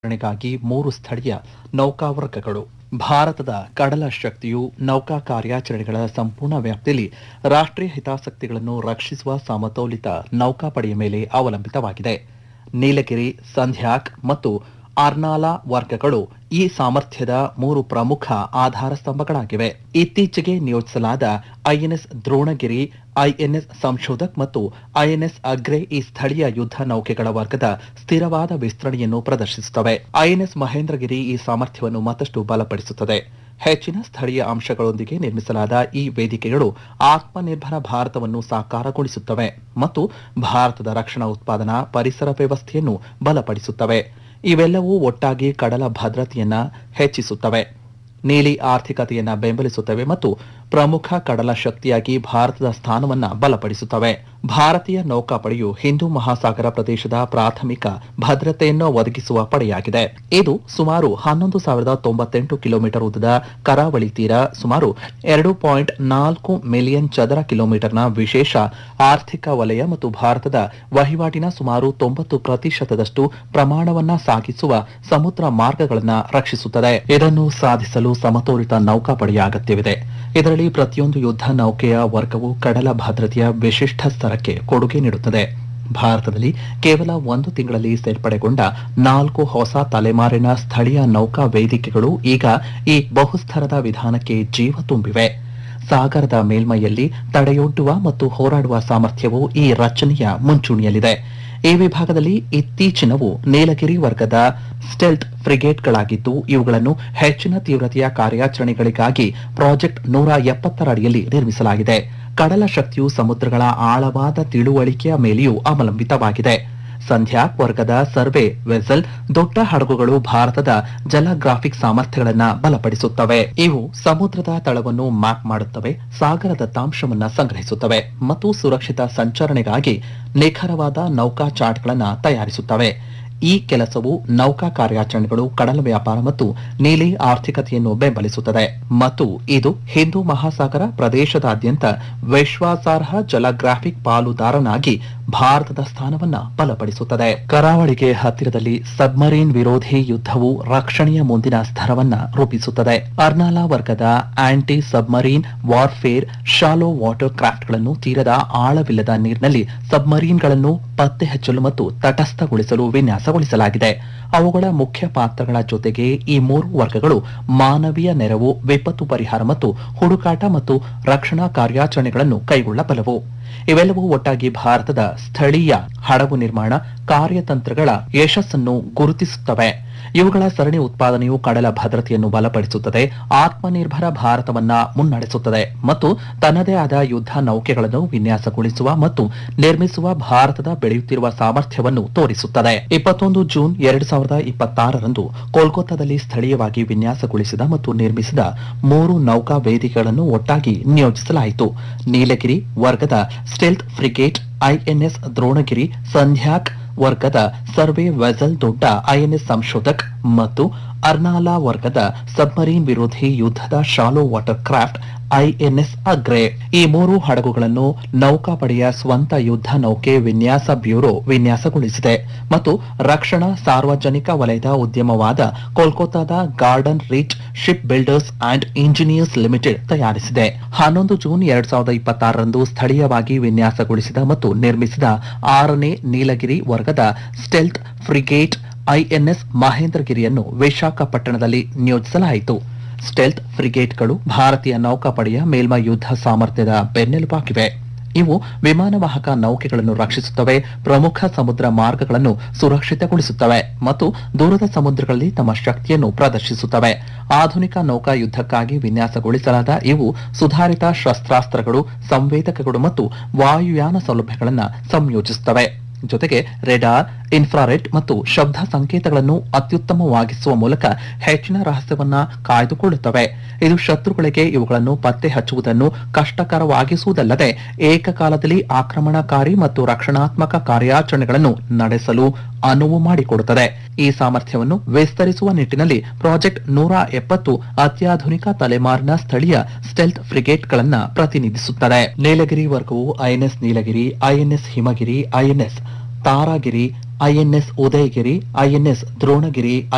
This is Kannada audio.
ಗಾಗಿ ಮೂರು ಸ್ಥಳೀಯ ನೌಕಾವರ್ಗಗಳು ಭಾರತದ ಕಡಲ ಶಕ್ತಿಯು ನೌಕಾ ಕಾರ್ಯಾಚರಣೆಗಳ ಸಂಪೂರ್ಣ ವ್ಯಾಪ್ತಿಯಲ್ಲಿ ರಾಷ್ಟ್ರೀಯ ಹಿತಾಸಕ್ತಿಗಳನ್ನು ರಕ್ಷಿಸುವ ಸಮತೋಲಿತ ನೌಕಾಪಡೆಯ ಮೇಲೆ ಅವಲಂಬಿತವಾಗಿದೆ ನೀಲಗಿರಿ ಸಂಧ್ಯಾಕ್ ಮತ್ತು ಅರ್ನಾಲಾ ವರ್ಗಗಳು ಈ ಸಾಮರ್ಥ್ಯದ ಮೂರು ಪ್ರಮುಖ ಆಧಾರ ಸ್ತಂಭಗಳಾಗಿವೆ ಇತ್ತೀಚೆಗೆ ನಿಯೋಜಿಸಲಾದ ಐಎನ್ಎಸ್ ದ್ರೋಣಗಿರಿ ಐಎನ್ಎಸ್ ಸಂಶೋಧಕ್ ಮತ್ತು ಐಎನ್ಎಸ್ ಅಗ್ರೆ ಈ ಸ್ಥಳೀಯ ಯುದ್ಧ ನೌಕೆಗಳ ವರ್ಗದ ಸ್ಥಿರವಾದ ವಿಸ್ತರಣೆಯನ್ನು ಪ್ರದರ್ಶಿಸುತ್ತವೆ ಐಎನ್ಎಸ್ ಮಹೇಂದ್ರಗಿರಿ ಈ ಸಾಮರ್ಥ್ಯವನ್ನು ಮತ್ತಷ್ಟು ಬಲಪಡಿಸುತ್ತದೆ ಹೆಚ್ಚಿನ ಸ್ಥಳೀಯ ಅಂಶಗಳೊಂದಿಗೆ ನಿರ್ಮಿಸಲಾದ ಈ ವೇದಿಕೆಗಳು ಆತ್ಮನಿರ್ಭರ ಭಾರತವನ್ನು ಸಾಕಾರಗೊಳಿಸುತ್ತವೆ ಮತ್ತು ಭಾರತದ ರಕ್ಷಣಾ ಉತ್ಪಾದನಾ ಪರಿಸರ ವ್ಯವಸ್ಥೆಯನ್ನು ಬಲಪಡಿಸುತ್ತವೆ ಇವೆಲ್ಲವೂ ಒಟ್ಟಾಗಿ ಕಡಲ ಭದ್ರತೆಯನ್ನ ಹೆಚ್ಚಿಸುತ್ತವೆ ನೀಲಿ ಆರ್ಥಿಕತೆಯನ್ನ ಬೆಂಬಲಿಸುತ್ತವೆ ಮತ್ತು ಪ್ರಮುಖ ಕಡಲ ಶಕ್ತಿಯಾಗಿ ಭಾರತದ ಸ್ಥಾನವನ್ನ ಬಲಪಡಿಸುತ್ತವೆ ಭಾರತೀಯ ನೌಕಾಪಡೆಯು ಹಿಂದೂ ಮಹಾಸಾಗರ ಪ್ರದೇಶದ ಪ್ರಾಥಮಿಕ ಭದ್ರತೆಯನ್ನು ಒದಗಿಸುವ ಪಡೆಯಾಗಿದೆ ಇದು ಸುಮಾರು ಹನ್ನೊಂದು ಸಾವಿರದ ತೊಂಬತ್ತೆಂಟು ಕಿಲೋಮೀಟರ್ ಉದ್ದದ ಕರಾವಳಿ ತೀರ ಸುಮಾರು ಎರಡು ಪಾಯಿಂಟ್ ನಾಲ್ಕು ಮಿಲಿಯನ್ ಚದರ ಕಿಲೋಮೀಟರ್ನ ವಿಶೇಷ ಆರ್ಥಿಕ ವಲಯ ಮತ್ತು ಭಾರತದ ವಹಿವಾಟಿನ ಸುಮಾರು ತೊಂಬತ್ತು ಪ್ರತಿಶತದಷ್ಟು ಪ್ರಮಾಣವನ್ನ ಸಾಗಿಸುವ ಸಮುದ್ರ ಮಾರ್ಗಗಳನ್ನು ರಕ್ಷಿಸುತ್ತದೆ ಇದನ್ನು ಸಾಧಿಸಲು ಸಮತೋಲಿತ ನೌಕಾಪಡೆಯ ಅಗತ್ಯವಿದೆ ಇದರಲ್ಲಿ ಪ್ರತಿಯೊಂದು ಯುದ್ಧ ನೌಕೆಯ ವರ್ಗವು ಕಡಲ ಭದ್ರತೆಯ ವಿಶಿಷ್ಟ ಸ್ತರಕ್ಕೆ ಕೊಡುಗೆ ನೀಡುತ್ತದೆ ಭಾರತದಲ್ಲಿ ಕೇವಲ ಒಂದು ತಿಂಗಳಲ್ಲಿ ಸೇರ್ಪಡೆಗೊಂಡ ನಾಲ್ಕು ಹೊಸ ತಲೆಮಾರಿನ ಸ್ಥಳೀಯ ನೌಕಾ ವೇದಿಕೆಗಳು ಈಗ ಈ ಬಹುಸ್ತರದ ವಿಧಾನಕ್ಕೆ ಜೀವ ತುಂಬಿವೆ ಸಾಗರದ ಮೇಲ್ಮೈಯಲ್ಲಿ ತಡೆಯೊಡ್ಡುವ ಮತ್ತು ಹೋರಾಡುವ ಸಾಮರ್ಥ್ಯವು ಈ ರಚನೆಯ ಮುಂಚೂಣಿಯಲ್ಲಿದೆ ಈ ವಿಭಾಗದಲ್ಲಿ ಇತ್ತೀಚಿನವು ನೀಲಗಿರಿ ವರ್ಗದ ಸ್ಟೆಲ್ತ್ ಫ್ರಿಗೇಟ್ಗಳಾಗಿದ್ದು ಇವುಗಳನ್ನು ಹೆಚ್ಚಿನ ತೀವ್ರತೆಯ ಕಾರ್ಯಾಚರಣೆಗಳಿಗಾಗಿ ಪ್ರಾಜೆಕ್ಟ್ ನೂರ ಎಪ್ಪತ್ತರ ಅಡಿಯಲ್ಲಿ ನಿರ್ಮಿಸಲಾಗಿದೆ ಕಡಲ ಶಕ್ತಿಯು ಸಮುದ್ರಗಳ ಆಳವಾದ ತಿಳುವಳಿಕೆಯ ಮೇಲೆಯೂ ಅವಲಂಬಿತವಾಗಿದೆ ಸಂಧ್ಯಾಕ್ ವರ್ಗದ ಸರ್ವೆ ವೆಸಲ್ ದೊಡ್ಡ ಹಡಗುಗಳು ಭಾರತದ ಜಲಗ್ರಾಫಿಕ್ ಸಾಮರ್ಥ್ಯಗಳನ್ನು ಬಲಪಡಿಸುತ್ತವೆ ಇವು ಸಮುದ್ರದ ತಳವನ್ನು ಮ್ಯಾಪ್ ಮಾಡುತ್ತವೆ ಸಾಗರ ದತ್ತಾಂಶವನ್ನ ಸಂಗ್ರಹಿಸುತ್ತವೆ ಮತ್ತು ಸುರಕ್ಷಿತ ಸಂಚರಣೆಗಾಗಿ ನಿಖರವಾದ ನೌಕಾ ಚಾರ್ಟ್ಗಳನ್ನು ತಯಾರಿಸುತ್ತವೆ ಈ ಕೆಲಸವು ನೌಕಾ ಕಾರ್ಯಾಚರಣೆಗಳು ಕಡಲ ವ್ಯಾಪಾರ ಮತ್ತು ನೀಲಿ ಆರ್ಥಿಕತೆಯನ್ನು ಬೆಂಬಲಿಸುತ್ತದೆ ಮತ್ತು ಇದು ಹಿಂದೂ ಮಹಾಸಾಗರ ಪ್ರದೇಶದಾದ್ಯಂತ ವಿಶ್ವಾಸಾರ್ಹ ಜಲಗ್ರಾಫಿಕ್ ಪಾಲುದಾರನಾಗಿ ಭಾರತದ ಸ್ಥಾನವನ್ನ ಬಲಪಡಿಸುತ್ತದೆ ಕರಾವಳಿಗೆ ಹತ್ತಿರದಲ್ಲಿ ಸಬ್ಮರೀನ್ ವಿರೋಧಿ ಯುದ್ಧವು ರಕ್ಷಣೆಯ ಮುಂದಿನ ಸ್ತರವನ್ನ ರೂಪಿಸುತ್ತದೆ ಅರ್ನಾಲಾ ವರ್ಗದ anti submarine warfare shallow water ಕ್ರಾಫ್ಟ್ಗಳನ್ನು ತೀರದ ಆಳವಿಲ್ಲದ ನೀರಿನಲ್ಲಿ ಸಬ್ಮರೀನ್ಗಳನ್ನು ಪತ್ತೆ ಹಚ್ಚಲು ಮತ್ತು ತಟಸ್ಥಗೊಳಿಸಲು ವಿನ್ಯಾಸಗೊಳಿಸಲಾಗಿದೆ ಅವುಗಳ ಮುಖ್ಯ ಪಾತ್ರಗಳ ಜೊತೆಗೆ ಈ ಮೂರು ವರ್ಗಗಳು ಮಾನವೀಯ ನೆರವು ವಿಪತ್ತು ಪರಿಹಾರ ಮತ್ತು ಹುಡುಕಾಟ ಮತ್ತು ರಕ್ಷಣಾ ಕಾರ್ಯಾಚರಣೆಗಳನ್ನು ಕೈಗೊಳ್ಳಬಲ್ಲವು ಇವೆಲ್ಲವೂ ಒಟ್ಟಾಗಿ ಭಾರತದ ಸ್ಥಳೀಯ ಹಡಗು ನಿರ್ಮಾಣ ಕಾರ್ಯತಂತ್ರಗಳ ಯಶಸ್ಸನ್ನು ಗುರುತಿಸುತ್ತವೆ ಇವುಗಳ ಸರಣಿ ಉತ್ಪಾದನೆಯು ಕಡಲ ಭದ್ರತೆಯನ್ನು ಬಲಪಡಿಸುತ್ತದೆ ಆತ್ಮನಿರ್ಭರ ಭಾರತವನ್ನ ಮುನ್ನಡೆಸುತ್ತದೆ ಮತ್ತು ತನ್ನದೇ ಆದ ಯುದ್ಧ ನೌಕೆಗಳನ್ನು ವಿನ್ಯಾಸಗೊಳಿಸುವ ಮತ್ತು ನಿರ್ಮಿಸುವ ಭಾರತದ ಬೆಳೆಯುತ್ತಿರುವ ಸಾಮರ್ಥ್ಯವನ್ನು ತೋರಿಸುತ್ತದೆ ಇಪ್ಪತ್ತೊಂದು ಜೂನ್ ಎರಡು ಸಾವಿರದ ಇಪ್ಪತ್ತಾರರಂದು ಕೋಲ್ಕತ್ತಾದಲ್ಲಿ ಸ್ಥಳೀಯವಾಗಿ ವಿನ್ಯಾಸಗೊಳಿಸಿದ ಮತ್ತು ನಿರ್ಮಿಸಿದ ಮೂರು ನೌಕಾ ವೇದಿಕೆಗಳನ್ನು ಒಟ್ಟಾಗಿ ನಿಯೋಜಿಸಲಾಯಿತು ನೀಲಗಿರಿ ವರ್ಗದ stealth frigate INS Dronagiri Sandhayak ವರ್ಗದ ಸರ್ವೆ ವೆಸಲ್ ದೊಡ್ಡ ಐಎನ್ಎಸ್ ಸಂಶೋಧಕ್ ಮತ್ತು ಅರ್ನಾಲಾ ವರ್ಗದ ಸಬ್ಮರೀನ್ ವಿರೋಧಿ ಯುದ್ಧದ shallow water craft INS Agray ಈ ಮೂರು ಹಡಗುಗಳನ್ನು ನೌಕಾಪಡೆಯ ಸ್ವಂತ ಯುದ್ಧ ನೌಕೆ ವಿನ್ಯಾಸ ಬ್ಯೂರೋ ವಿನ್ಯಾಸಗೊಳಿಸಿದೆ ಮತ್ತು ರಕ್ಷಣಾ ಸಾರ್ವಜನಿಕ ವಲಯದ ಉದ್ಯಮವಾದ ಕೋಲ್ಕತ್ತಾದ Garden Reach Ship Builders and Engineers Limited ತಯಾರಿಸಿದೆ ಹನ್ನೊಂದು ಜೂನ್ ಎರಡ್ ಸಾವಿರದ ಇಪ್ಪತ್ತಾರರಂದು ಸ್ಥಳೀಯವಾಗಿ ವಿನ್ಯಾಸಗೊಳಿಸಿದ ಮತ್ತು ನಿರ್ಮಿಸಿದ ಆರನೇ ನೀಲಗಿರಿ ವರ್ಗದ ಸ್ಟೆಲ್ತ್ ಫ್ರಿಗೇಟ್ ಐಎನ್ಎಸ್ ಮಹೇಂದ್ರಗಿರಿಯನ್ನು ವಿಶಾಖಪಟ್ಟಣದಲ್ಲಿ ನಿಯೋಜಿಸಲಾಯಿತು ಸ್ಟೆಲ್ತ್ ಫ್ರಿಗೇಟ್ಗಳು ಭಾರತೀಯ ನೌಕಾಪಡೆಯ ಮೇಲ್ಮೈ ಯುದ್ಧ ಸಾಮರ್ಥ್ಯದ ಬೆನ್ನೆಲುಬಾಗಿವೆ ಇವು ವಿಮಾನವಾಹಕ ನೌಕೆಗಳನ್ನು ರಕ್ಷಿಸುತ್ತವೆ ಪ್ರಮುಖ ಸಮುದ್ರ ಮಾರ್ಗಗಳನ್ನು ಸುರಕ್ಷಿತಗೊಳಿಸುತ್ತವೆ ಮತ್ತು ದೂರದ ಸಮುದ್ರಗಳಲ್ಲಿ ತಮ್ಮ ಶಕ್ತಿಯನ್ನು ಪ್ರದರ್ಶಿಸುತ್ತವೆ ಆಧುನಿಕ ನೌಕಾ ಯುದ್ಧಕ್ಕಾಗಿ ವಿನ್ಯಾಸಗೊಳಿಸಲಾದ ಇವು ಸುಧಾರಿತ ಶಸ್ತ್ರಾಸ್ತ್ರಗಳು ಸಂವೇದಕಗಳು ಮತ್ತು ವಾಯುಯಾನ ಸೌಲಭ್ಯಗಳನ್ನು ಸಂಯೋಜಿಸುತ್ತವೆ ಜೊತೆಗೆ ರೆಡಾರ್ ಇನ್ಫ್ರಾರೆಡ್ ಮತ್ತು ಶಬ್ದ ಸಂಕೇತಗಳನ್ನು ಅತ್ಯುತ್ತಮವಾಗಿಸುವ ಮೂಲಕ ಹೆಚ್ಚಿನ ರಹಸ್ಯವನ್ನ ಕಾಯ್ದುಕೊಳ್ಳುತ್ತವೆ ಇದು ಶತ್ರುಗಳಿಗೆ ಇವುಗಳನ್ನು ಪತ್ತೆ ಹಚ್ಚುವುದನ್ನು ಕಷ್ಟಕರವಾಗಿಸುವುದಲ್ಲದೆ ಏಕಕಾಲದಲ್ಲಿ ಆಕ್ರಮಣಕಾರಿ ಮತ್ತು ರಕ್ಷಣಾತ್ಮಕ ಕಾರ್ಯಾಚರಣೆಗಳನ್ನು ನಡೆಸಲು ಅನುವು ಮಾಡಿಕೊಡುತ್ತದೆ ಈ ಸಾಮರ್ಥ್ಯವನ್ನು ವಿಸ್ತರಿಸುವ ನಿಟ್ಟಿನಲ್ಲಿ ಪ್ರಾಜೆಕ್ಟ್ ನೂರ ಎಪ್ಪತ್ತು ಅತ್ಯಾಧುನಿಕ ತಲೆಮಾರಿನ ಸ್ಥಳೀಯ ಸ್ಟೆಲ್ತ್ ಫ್ರಿಗೇಟ್ಗಳನ್ನ ಪ್ರತಿನಿಧಿಸುತ್ತದೆ ನೀಲಗಿರಿ ವರ್ಗವು INS Nilgiri INS Himgiri INS Taragiri INS Udaygiri INS ದ್ರೋಣಗಿರಿ